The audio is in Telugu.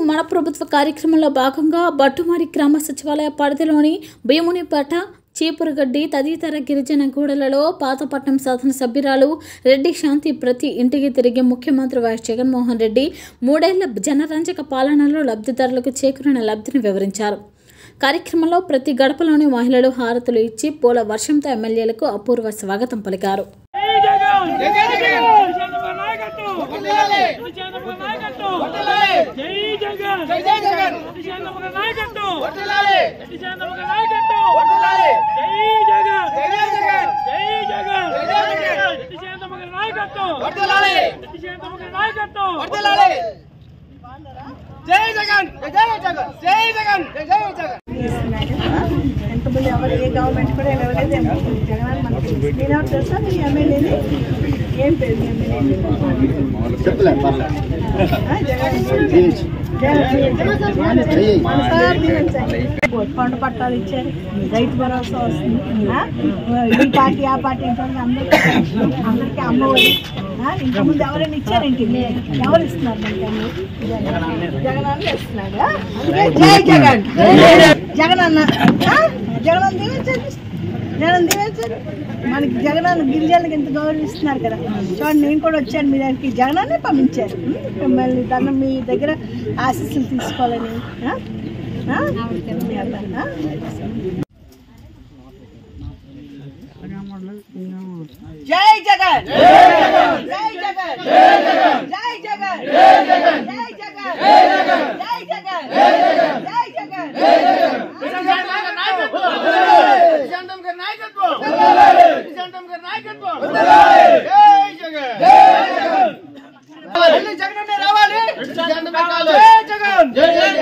మన ప్రభుత్వ కార్యక్రమంలో భాగంగా బట్టుమారి గ్రామ సచివాలయ పరిధిలోని భీమునిపేట చీపురుగడ్డి తదితర గిరిజన గూడలలో పాతపట్నం శాసన సభ్యురాలు రెడ్డి శాంతి ప్రతి ఇంటికి తిరిగి ముఖ్యమంత్రి వైఎస్ జగన్మోహన్ రెడ్డి మూడేళ్ల జనరంజక పాలనలో లబ్ధిదారులకు చేకూరిన లబ్ధిని వివరించారు కార్యక్రమంలో ప్రతి గడపలోని మహిళలు హారతులు ఇచ్చి పూల వర్షంతో ఎమ్మెల్యేలకు అపూర్వ స్వాగతం పలికారు జై జగన్ జై జగన్ నాయకత్వం జై నాయకత్వం జై జగన్ జై జగన్ జై నాయకత్వం జై నాయకత్వం జై జగన్ జై జగన్ జై జగన్ జై నాయకత్వం జై నాయకత్వం జై జగన్ జై జగన్ జై జగన్ జై జగన్ ఎంతమంది ఎవరు ఏ గవర్నమెంట్ కూడా ఏమి ఇవ్వలేదు ఏం జగన్ మనకి తెలుసు. నేను ఎవరు తెలుసా మీ ఎమ్మెల్యేని ఏం పేరు మీ ఎమ్మెల్యేని ఆ, జగన్ జగన్ మనసారి దీవించండి. కొండ పట్టాలు ఇచ్చారు రైతు భరోసా వస్తుంది ఆ, ఈ పార్టీ ఆ పార్టీ ఇంట్లో అందరికీ అందరికీ అమ్మఒడి ఆ, ఇంతకుముందు ఎవరైనా ఇచ్చారేంటి ఎవరు ఇస్తున్నారు మనకి అన్ని? జగన్ అన్న ఇస్తున్నాడు ఆ? అందుకే జై జగన్ జగన్ అన్న ఆ? జగన్ అన్న దీవించండి జగన్ దీవించండి మనకి జగన్ అన్న గిరిజనులకు ఎంత గౌరవిస్తున్నారు కదా చూడండి నేను కూడా వచ్చాను మీ దగ్గరికి జగన్ అన్నే పంపించారు ఉం? మిమ్మల్ని దాన్ని మీ దగ్గర ఆశీస్సులు తీసుకోవాలని ఆ? ఆ? ఆ? జై జగన్ జై జగన్ జై జగన్ జై జగన్ జై జగన్ జై జగన్ నిజాంతం గారి నాయకత్వం నిజాంతం గారి నాయకత్వం జై జగన్ మళ్ళీ జగన్ అనే రావాలి జై జగన్ జై